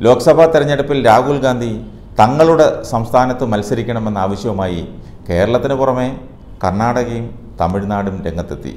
ലോക്സഭാ തെരഞ്ഞെടുപ്പിൽ രാഹുൽ ഗാന്ധി തങ്ങളുടെ സംസ്ഥാനത്ത് മത്സരിക്കണമെന്ന ആവശ്യവുമായി കേരളത്തിന് പുറമെ കർണാടകയും തമിഴ്നാടും രംഗത്തെത്തി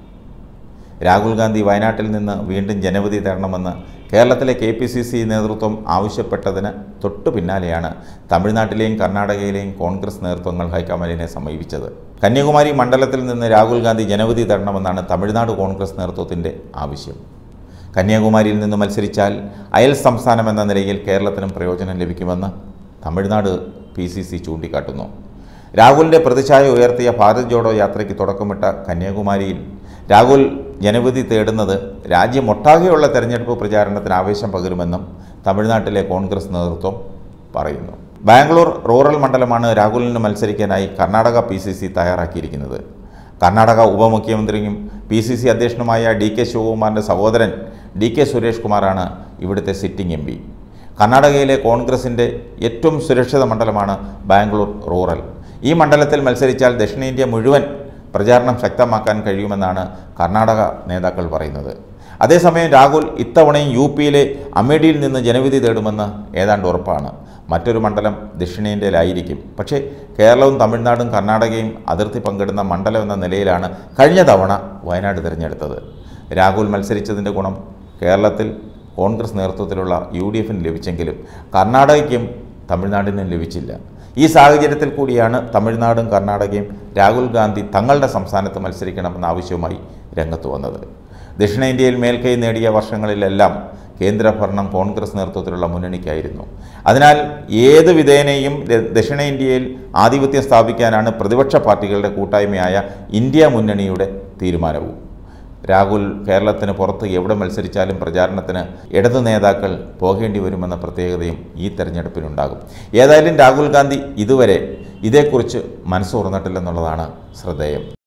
രാഹുൽ ഗാന്ധി വയനാട്ടിൽ നിന്ന് വീണ്ടും ജനവിധി തരണമെന്ന് കേരളത്തിലെ കെ പി സി സി നേതൃത്വം ആവശ്യപ്പെട്ടതിന് തൊട്ടു പിന്നാലെയാണ് തമിഴ്നാട്ടിലെയും കർണാടകയിലെയും കോൺഗ്രസ് നേതൃത്വങ്ങൾ ഹൈക്കമാൻഡിനെ സമീപിച്ചത് കന്യാകുമാരി മണ്ഡലത്തിൽ നിന്ന് രാഹുൽ ഗാന്ധി ജനവിധി തരണമെന്നാണ് തമിഴ്നാട് കോൺഗ്രസ് നേതൃത്വത്തിൻ്റെ ആവശ്യം കന്യാകുമാരിയിൽ നിന്ന് മത്സരിച്ചാൽ അയൽ സംസ്ഥാനം എന്ന നിലയിൽ കേരളത്തിനും പ്രയോജനം ലഭിക്കുമെന്ന് തമിഴ്നാട് പി സി സി ചൂണ്ടിക്കാട്ടുന്നു രാഹുലിൻ്റെ പ്രതിച്ഛായ ഉയർത്തിയ ഭാരത് ജോഡോ യാത്രയ്ക്ക് തുടക്കമിട്ട കന്യാകുമാരിയിൽ രാഹുൽ ജനവിധി തേടുന്നത് രാജ്യമൊട്ടാകെയുള്ള തെരഞ്ഞെടുപ്പ് പ്രചാരണത്തിന് ആവേശം പകരുമെന്നും തമിഴ്നാട്ടിലെ കോൺഗ്രസ് നേതൃത്വം പറയുന്നു ബാംഗ്ലൂർ റൂറൽ മണ്ഡലമാണ് രാഹുലിന് മത്സരിക്കാനായി കർണാടക പി സി സി തയ്യാറാക്കിയിരിക്കുന്നത് കർണാടക ഉപമുഖ്യമന്ത്രിയും പി സി സി അധ്യക്ഷനുമായ ഡി കെ ശിവകുമാറിൻ്റെ സഹോദരൻ ഡി കെ സുരേഷ് കുമാറാണ് ഇവിടുത്തെ സിറ്റിംഗ് എം പി കർണാടകയിലെ കോൺഗ്രസിൻ്റെ ഏറ്റവും സുരക്ഷിത മണ്ഡലമാണ് ബാംഗ്ലൂർ റൂറൽ ഈ മണ്ഡലത്തിൽ മത്സരിച്ചാൽ ദക്ഷിണേന്ത്യ മുഴുവൻ പ്രചാരണം ശക്തമാക്കാൻ കഴിയുമെന്നാണ് കർണാടക നേതാക്കൾ പറയുന്നത് അതേസമയം രാഹുൽ ഇത്തവണയും യു പിയിലെ അമേഠിയിൽ നിന്ന് ജനവിധി തേടുമെന്ന് ഏതാണ്ട് ഉറപ്പാണ് മറ്റൊരു മണ്ഡലം ദക്ഷിണേന്ത്യയിലായിരിക്കും പക്ഷേ കേരളവും തമിഴ്നാടും കർണാടകയും അതിർത്തി പങ്കിടുന്ന മണ്ഡലം എന്ന നിലയിലാണ് കഴിഞ്ഞ തവണ വയനാട് തിരഞ്ഞെടുത്തത് രാഹുൽ മത്സരിച്ചതിൻ്റെ ഗുണം കേരളത്തിൽ കോൺഗ്രസ് നേതൃത്വത്തിലുള്ള യു ഡി എഫിന് ലഭിച്ചെങ്കിലും കർണാടകയ്ക്കും തമിഴ്നാടിനും ലഭിച്ചില്ല ഈ സാഹചര്യത്തിൽ കൂടിയാണ് തമിഴ്നാടും കർണാടകയും രാഹുൽ ഗാന്ധി തങ്ങളുടെ സംസ്ഥാനത്ത് മത്സരിക്കണമെന്ന ആവശ്യവുമായി രംഗത്ത് വന്നത് ദക്ഷിണേന്ത്യയിൽ മേൽക്കൈ നേടിയ വർഷങ്ങളിലെല്ലാം കേന്ദ്രഭരണം കോൺഗ്രസ് നേതൃത്വത്തിലുള്ള മുന്നണിക്കായിരുന്നു അതിനാൽ ഏത് വിധേനയും ദ- ദക്ഷിണേന്ത്യയിൽ ആധിപത്യം സ്ഥാപിക്കാനാണ് പ്രതിപക്ഷ പാർട്ടികളുടെ കൂട്ടായ്മയായ ഇന്ത്യ മുന്നണിയുടെ തീരുമാനവും രാഹുൽ കേരളത്തിന് പുറത്ത് എവിടെ മത്സരിച്ചാലും പ്രചാരണത്തിന് ഇടതു നേതാക്കൾ പോകേണ്ടി വരുമെന്ന പ്രത്യേകതയും ഈ തെരഞ്ഞെടുപ്പിനുണ്ടാകും ഏതായാലും രാഹുൽ ഗാന്ധി ഇതുവരെ ഇതേക്കുറിച്ച് മനസ്സ് തുറന്നിട്ടില്ലെന്നുള്ളതാണ് ശ്രദ്ധേയം